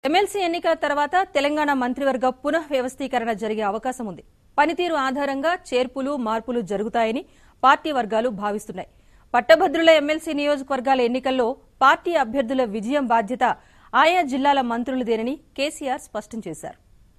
MLC ఎన్నికల తర్వాత తెలంగాణ మంత్రివర్గ పునః వ్యవస్థీకరణ జరిగే అవకాశం ఉంది పనితీరు ఆధారంగా చేర్పులు మార్పులు జరుగుతాయని పార్టీ వర్గాలు భావిస్తున్నాయి పట్టభద్రుల ఎమ్మెల్సీ నియోజకవర్గాల ఎన్నికల్లో పార్టీ అభ్యర్థుల విజయం బాధ్యత ఆయా జిల్లాల మంత్రులదేనని కేసీఆర్ స్పష్టం చేశారు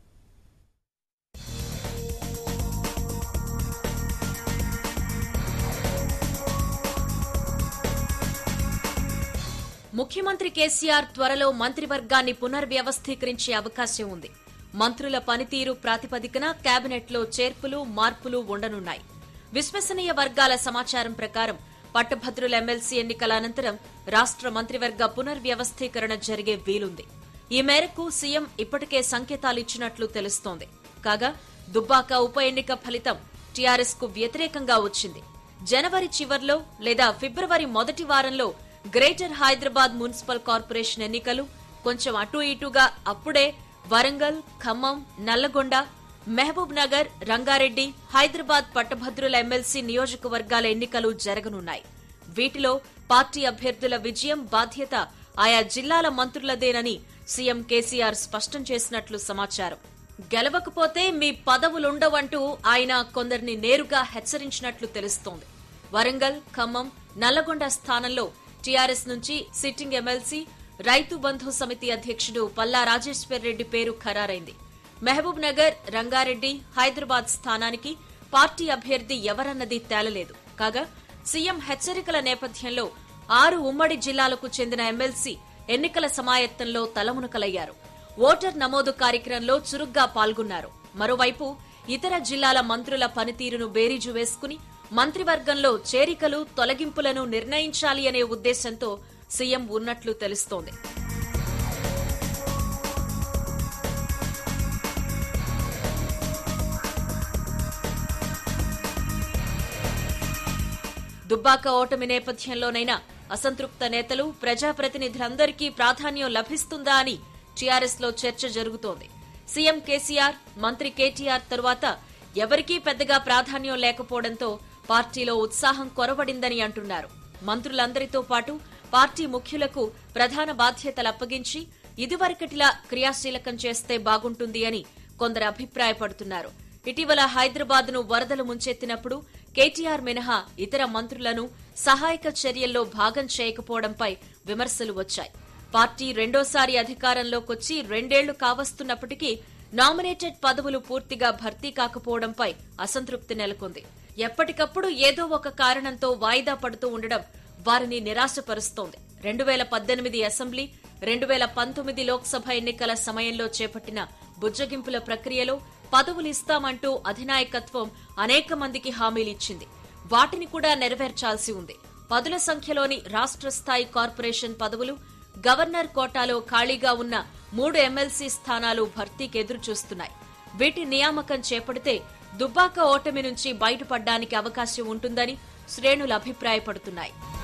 ముఖ్యమంత్రి కేసీఆర్ త్వరలో మంత్రివర్గాన్ని పునర్వ్యవస్థీకరించే అవకాశం ఉంది మంత్రుల పనితీరు ప్రాతిపదికన కేబినెట్లో చేర్పులు మార్పులు ఉండనున్నాయి విశ్వసనీయ వర్గాల సమాచారం ప్రకారం పట్టభద్రుల ఎమ్మెల్సీ ఎన్నికల అనంతరం రాష్ట్ర మంత్రివర్గ పునర్వ్యవస్థీకరణ జరిగే వీలుంది ఈ మేరకు సీఎం ఇప్పటికే సంకేతాలిచ్చినట్లు తెలుస్తోంది కాగా దుబ్బాక ఉప ఎన్నిక ఫలితం టీఆర్ఎస్ కు వ్యతిరేకంగా వచ్చింది జనవరి చివర్లో లేదా ఫిబ్రవరి మొదటి వారంలో గ్రేటర్ హైదరాబాద్ మున్సిపల్ కార్పొరేషన్ ఎన్నికలు కొంచెం అటూ ఇటుగా అప్పుడే వరంగల్ ఖమ్మం నల్లగొండ మహబూబ్ నగర్ రంగారెడ్డి హైదరాబాద్ పట్టభద్రుల ఎమ్మెల్సీ నియోజకవర్గాల ఎన్నికలు జరగనున్నాయి వీటిలో పార్టీ అభ్యర్థుల విజయం బాధ్యత ఆయా జిల్లాల మంత్రులదేనని సీఎం కేసీఆర్ స్పష్టం చేసినట్లు సమాచారం గెలవకపోతే మీ పదవులుండవంటూ ఆయన కొందరిని నేరుగా హెచ్చరించినట్లు తెలుస్తోంది వరంగల్ ఖమ్మం నల్లగొండ స్థానంలో టీఆర్ఎస్ నుంచి సిట్టింగ్ ఎమ్మెల్సీ రైతు బంధు సమితి అధ్యక్షుడు పల్లా రాజేశ్వర్ రెడ్డి పేరు ఖరారైంది మహబూబ్ నగర్ రంగారెడ్డి హైదరాబాద్ స్థానానికి పార్టీ అభ్యర్థి ఎవరన్నది తేలలేదు కాగా సీఎం హెచ్చరికల నేపథ్యంలో ఆరు ఉమ్మడి జిల్లాలకు చెందిన ఎమ్మెల్సీ ఎన్నికల సమాయత్తంలో తలమునకలయ్యారు ఓటర్ నమోదు కార్యక్రమంలో చురుగ్గా పాల్గొన్నారు మరోవైపు ఇతర జిల్లాల మంత్రుల పనితీరును బేరీజు వేసుకుని మంత్రివర్గంలో చేరికలు తొలగింపులను నిర్ణయించాలి అనే ఉద్దేశంతో సీఎం ఉన్నట్లు తెలుస్తోంది దుబ్బాక ఓటమి నేపథ్యంలోనైనా అసంతృప్త నేతలు ప్రజాప్రతినిధులందరికీ ప్రాధాన్యం లభిస్తుందా అని టీఆర్ఎస్ లో చర్చ జరుగుతోంది సీఎం కేసీఆర్ మంత్రి కేటీఆర్ తరువాత ఎవరికీ పెద్దగా ప్రాధాన్యం లేకపోవడంతో పార్టీలో ఉత్సాహం కొరవడిందని అంటున్నారు మంత్రులందరితో పాటు పార్టీ ముఖ్యులకు ప్రధాన బాధ్యతలు అప్పగించి ఇదివరకటిలా క్రియాశీలకం చేస్తే బాగుంటుంది అని కొందరు అభిప్రాయపడుతున్నారు ఇటీవల హైదరాబాద్ ను వరదలు ముంచెత్తినప్పుడు కేటీఆర్ మినహా ఇతర మంత్రులను సహాయక చర్యల్లో భాగం చేయకపోవడంపై విమర్శలు వచ్చాయి పార్టీ రెండోసారి అధికారంలోకొచ్చి రెండేళ్లు కావస్తున్నప్పటికీ నామినేటెడ్ పదవులు పూర్తిగా భర్తీ కాకపోవడంపై అసంతృప్తి నెలకొంది ఎప్పటికప్పుడు ఏదో ఒక కారణంతో వాయిదా పడుతూ ఉండడం వారిని నిరాశపరుస్తోంది రెండు వేల పద్దెనిమిది అసెంబ్లీ రెండు వేల పంతొమ్మిది లోక్సభ ఎన్నికల సమయంలో చేపట్టిన బుజ్జగింపుల ప్రక్రియలో పదవులు ఇస్తామంటూ అధినాయకత్వం అనేక మందికి హామీలిచ్చింది వాటిని కూడా నెరవేర్చాల్సి ఉంది పదుల సంఖ్యలోని రాష్ట్ర స్థాయి కార్పొరేషన్ పదవులు గవర్నర్ కోటాలో ఖాళీగా ఉన్న మూడు ఎమ్మెల్సీ స్థానాలు భర్తీకి ఎదురు చూస్తున్నాయి వీటి నియామకం చేపడితే దుబ్బాక ఓటమి నుంచి బయటపడ్డానికి అవకాశం ఉంటుందని శ్రేణులు అభిప్రాయపడుతున్నాయి